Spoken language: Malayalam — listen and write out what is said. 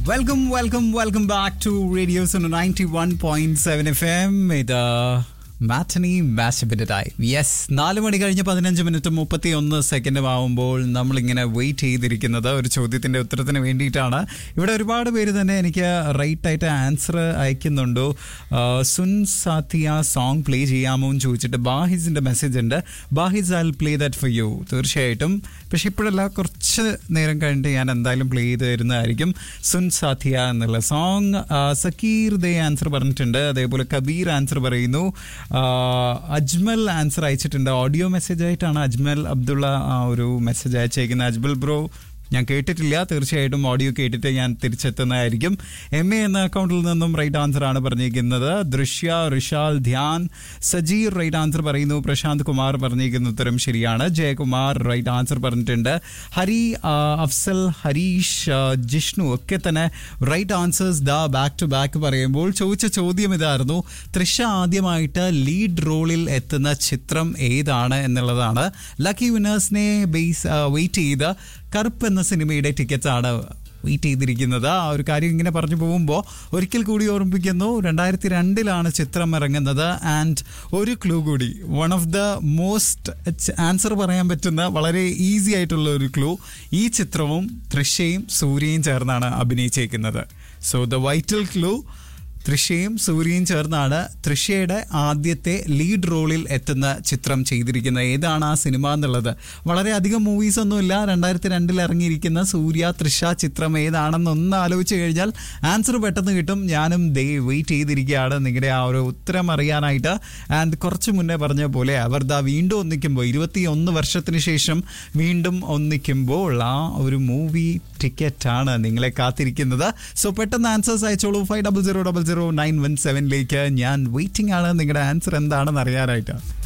welcome welcome welcome back to radio ninety one point seven F M ഇത് മാറ്റനി മാഷപ്പിന്റെ ടൈം യെസ് നാല് മണി കഴിഞ്ഞ് പതിനഞ്ച് മിനിറ്റ് മുപ്പത്തി ഒന്ന് സെക്കൻഡും ആവുമ്പോൾ നമ്മളിങ്ങനെ വെയിറ്റ് ചെയ്തിരിക്കുന്നത് ഒരു ചോദ്യത്തിന്റെ ഉത്തരത്തിന് വേണ്ടിയിട്ടാണ് ഇവിടെ ഒരുപാട് പേര് തന്നെ എനിക്ക് റൈറ്റ് ആയിട്ട് ആൻസർ അയക്കുന്നുണ്ടോ ആ, സുൻ സാത്തിയ സോങ് പ്ലേ ചെയ്യാമോ എന്ന് ചോദിച്ചിട്ട് ബാഹിസിന്റെ മെസ്സേജ് ഉണ്ട് Bahis I play that for you തീർച്ചയായിട്ടും പക്ഷെ ഇപ്പോഴല്ല കുറച്ച് നേരം കഴിഞ്ഞിട്ട് ഞാൻ എന്തായാലും പ്ലേ ചെയ്ത് തരുന്നതായിരിക്കും സുൻ സാത്തിയ എന്നുള്ള സോങ് സക്കീർ ദേ ആൻസർ പറഞ്ഞിട്ടുണ്ട് അതേപോലെ കബീർ ആൻസർ പറയുന്നു ആ, അജ്മൽ ആൻസർ അയച്ചിട്ടുണ്ട് ഓഡിയോ മെസ്സേജ് ആയിട്ടാണ് അജ്മൽ അബ്ദുള്ള ആ ഒരു മെസ്സേജ് അയച്ചേക്കുന്നത് അജ്മൽ ബ്രോ ഞാൻ കേട്ടിട്ടില്ല തീർച്ചയായിട്ടും ഓഡിയോ കേട്ടിട്ട് ഞാൻ തിരിച്ചെത്തുന്നതായിരിക്കും എം എ എന്ന അക്കൗണ്ടിൽ നിന്നും റൈറ്റ് ആൻസർ ആണ് പറഞ്ഞിരിക്കുന്നത് ദൃശ്യ ഋഷാൽ ധ്യാൻ സജീർ റൈറ്റ് ആൻസർ പറയുന്നു പ്രശാന്ത് കുമാർ പറഞ്ഞിരിക്കുന്ന ഉത്തരം ശരിയാണ് ജയകുമാർ റൈറ്റ് ആൻസർ പറഞ്ഞിട്ടുണ്ട് ഹരി ആ, അഫ്സൽ ഹരീഷ് ആ, ജിഷ്ണു ഒക്കെ തന്നെ right answers the back to back പറയുമ്പോൾ ചോദിച്ച ചോദ്യം ഇതായിരുന്നു തൃശ ആദ്യമായിട്ട് ലീഡ് റോളിൽ എത്തുന്ന ചിത്രം ഏതാണ് എന്നുള്ളതാണ് ലക്കി വിനേഴ്സിനെ ബേസ് വെയിറ്റ് ചെയ്ത് കറുപ്പ് എന്ന സിനിമയുടെ ടിക്കറ്റ്സ് ആണ് വെയിറ്റ് ചെയ്തിരിക്കുന്നത് ആ ഒരു കാര്യം ഇങ്ങനെ പറഞ്ഞു പോകുമ്പോൾ ഒരിക്കൽ കൂടി ഓർമ്മിപ്പിക്കുന്നു രണ്ടായിരത്തി രണ്ടിലാണ് ചിത്രം ഇറങ്ങുന്നത് ആൻഡ് ഒരു ക്ലൂ കൂടി one of the most answer പറയാൻ പറ്റുന്ന വളരെ ഈസി ആയിട്ടുള്ള ഒരു ക്ലൂ ഈ ചിത്രവും തൃശ്യയും സൂര്യയും ചേർന്നാണ് അഭിനയിച്ചേക്കുന്നത് സോ ദ വൈറ്റൽ ക്ലൂ തൃശ്യയും സൂര്യയും ചേർന്നാണ് തൃശ്യയുടെ ആദ്യത്തെ ലീഡ് റോളിൽ എത്തുന്ന ചിത്രം ചെയ്തിരിക്കുന്നത് ഏതാണ് ആ സിനിമ എന്നുള്ളത് വളരെ അധികം മൂവീസ് ഒന്നുമില്ല രണ്ടായിരത്തി രണ്ടിൽ ഇറങ്ങിയിരിക്കുന്ന സൂര്യ തൃശ ചിത്രം ഏതാണെന്ന് ഒന്ന് ആലോചിച്ച് കഴിഞ്ഞാൽ ആൻസർ പെട്ടെന്ന് കിട്ടും ഞാനും ദേ വെയിറ്റ് ചെയ്തിരിക്കുകയാണ് നിങ്ങളുടെ ആ ഒരു ഉത്തരം അറിയാനായിട്ട് ആൻഡ് കുറച്ച് മുന്നേ പറഞ്ഞ പോലെ അവർ ദാ വീണ്ടും ഒന്നിക്കുമ്പോൾ ഇരുപത്തി ഒന്ന് വർഷത്തിന് ശേഷം വീണ്ടും ഒന്നിക്കുമ്പോൾ ആ ഒരു മൂവി ടിക്കറ്റ് ആണ് നിങ്ങളെ കാത്തിരിക്കുന്നത് സോ പെട്ടെന്ന് ആൻസേഴ്സ് അയച്ചോളൂ five double zero double zero nine one സെവനിലേക്ക് ഞാൻ വെയിറ്റിംഗ് ആണ് നിങ്ങളുടെ ആൻസർ എന്താണെന്ന് അറിയാനായിട്ട്